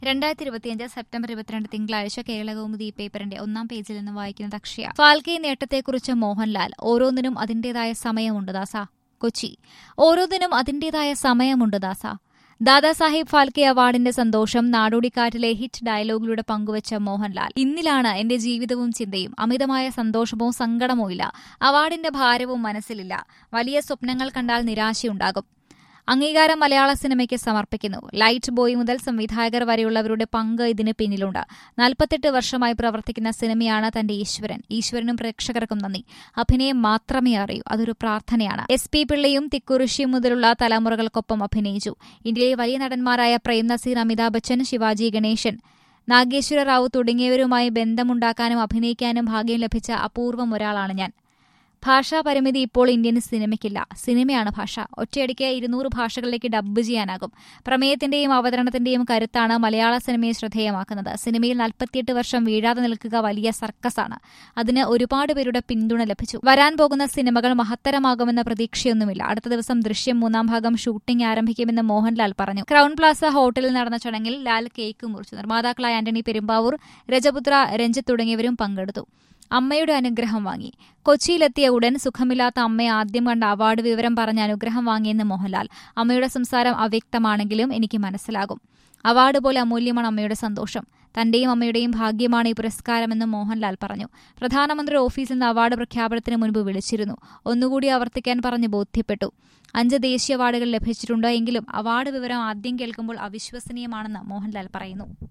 രണ്ടായിരത്തി ഇരുപത്തിയഞ്ച് സെപ്റ്റംബർ ഇരുപത്തിരണ്ട് തിങ്കളാഴ്ച കേരളകൗമുദി പേപ്പറിന്റെ ഒന്നാം പേജിൽ നിന്ന് വായിക്കുന്നത് അക്ഷയ ഫാൽക്കെ നേട്ടത്തെക്കുറിച്ച് മോഹൻലാൽ ഓരോന്നിനും അതിന്റേതായ സമയമുണ്ട് ദാസ കൊച്ചി ഓരോന്നിനും അതിന്റേതായ സമയമുണ്ട് ദാസ ദാദാസാഹിബ് ഫാൽക്കെ അവാർഡിന്റെ സന്തോഷം നാടോടിക്കാറ്റിലെ ഹിറ്റ് ഡയലോഗിലൂടെ പങ്കുവച്ച മോഹൻലാൽ ഇന്നിലാണ് എന്റെ ജീവിതവും ചിന്തയും അമിതമായ സന്തോഷമോ സങ്കടമോ ഇല്ല അവാർഡിന്റെ ഭാരവും മനസ്സിലില്ല വലിയ സ്വപ്നങ്ങൾ കണ്ടാൽ നിരാശയുണ്ടാകും അംഗീകാരം മലയാള സിനിമയ്ക്ക് സമർപ്പിക്കുന്നു ലൈറ്റ് ബോയ് മുതൽ സംവിധായകർ വരെയുള്ളവരുടെ പങ്ക് ഇതിന് പിന്നിലുണ്ട് നാൽപ്പത്തെട്ട് വർഷമായി പ്രവർത്തിക്കുന്ന സിനിമയാണ് തന്റെ ഈശ്വരൻ ഈശ്വരനും പ്രേക്ഷകർക്കും നന്ദി അഭിനയം മാത്രമേ അറിയൂ അതൊരു പ്രാർത്ഥനയാണ് എസ് പി പിള്ളയും തിക്കുറിശിയും മുതലുള്ള തലമുറകൾക്കൊപ്പം അഭിനയിച്ചു ഇന്ത്യയിലെ വലിയ നടന്മാരായ പ്രേം നസീർ അമിതാഭ് ബച്ചൻ ശിവാജി ഗണേശൻ നാഗേശ്വര റാവു തുടങ്ങിയവരുമായി ബന്ധമുണ്ടാക്കാനും അഭിനയിക്കാനും ഭാഗ്യം ലഭിച്ച അപൂർവം ഒരാളാണ് ഞാൻ ഭാഷാ പരിമിതി ഇപ്പോൾ ഇന്ത്യൻ സിനിമയ്ക്കില്ല സിനിമയാണ് ഭാഷ ഒറ്റയടിക്ക് ഇരുന്നൂറ് ഭാഷകളിലേക്ക് ഡബ്ബ് ചെയ്യാനാകും പ്രമേയത്തിന്റെയും അവതരണത്തിന്റെയും കരുത്താണ് മലയാള സിനിമയെ ശ്രദ്ധേയമാക്കുന്നത് സിനിമയിൽ നാൽപ്പത്തിയെട്ട് വർഷം വീഴാതെ നിൽക്കുക വലിയ സർക്കസാണ് അതിന് ഒരുപാട് പേരുടെ പിന്തുണ ലഭിച്ചു വരാൻ പോകുന്ന സിനിമകൾ മഹത്തരമാകുമെന്ന പ്രതീക്ഷയൊന്നുമില്ല അടുത്ത ദിവസം ദൃശ്യം മൂന്നാം ഭാഗം ഷൂട്ടിംഗ് ആരംഭിക്കുമെന്ന് മോഹൻലാൽ പറഞ്ഞു ക്രൗൺ പ്ലാസ ഹോട്ടലിൽ നടന്ന ചടങ്ങിൽ ലാൽ കേക്ക് മുറിച്ചു നിർമ്മാതാക്കളായ ആന്റണി പെരുമ്പാവൂർ രജപുത്ര രഞ്ജിത്ത് തുടങ്ങിയവരും പങ്കെടുത്തു അമ്മയുടെ അനുഗ്രഹം വാങ്ങി കൊച്ചിയിലെത്തിയ ഉടൻ സുഖമില്ലാത്ത അമ്മയെ ആദ്യം കണ്ട അവാർഡ് വിവരം പറഞ്ഞ് അനുഗ്രഹം വാങ്ങിയെന്ന് മോഹൻലാൽ അമ്മയുടെ സംസാരം അവ്യക്തമാണെങ്കിലും എനിക്ക് മനസ്സിലാകും അവാർഡ് പോലെ അമൂല്യമാണ് അമ്മയുടെ സന്തോഷം തന്റെയും അമ്മയുടെയും ഭാഗ്യമാണ് ഈ പുരസ്കാരമെന്ന് മോഹൻലാൽ പറഞ്ഞു പ്രധാനമന്ത്രി ഓഫീസിൽ നിന്ന് അവാർഡ് പ്രഖ്യാപനത്തിന് മുൻപ് വിളിച്ചിരുന്നു ഒന്നുകൂടി ആവർത്തിക്കാൻ പറഞ്ഞ് ബോധ്യപ്പെട്ടു അഞ്ച് ദേശീയ അവാർഡുകൾ ലഭിച്ചിട്ടുണ്ട് എങ്കിലും അവാർഡ് വിവരം ആദ്യം കേൾക്കുമ്പോൾ അവിശ്വസനീയമാണെന്ന് മോഹൻലാൽ പറയുന്നു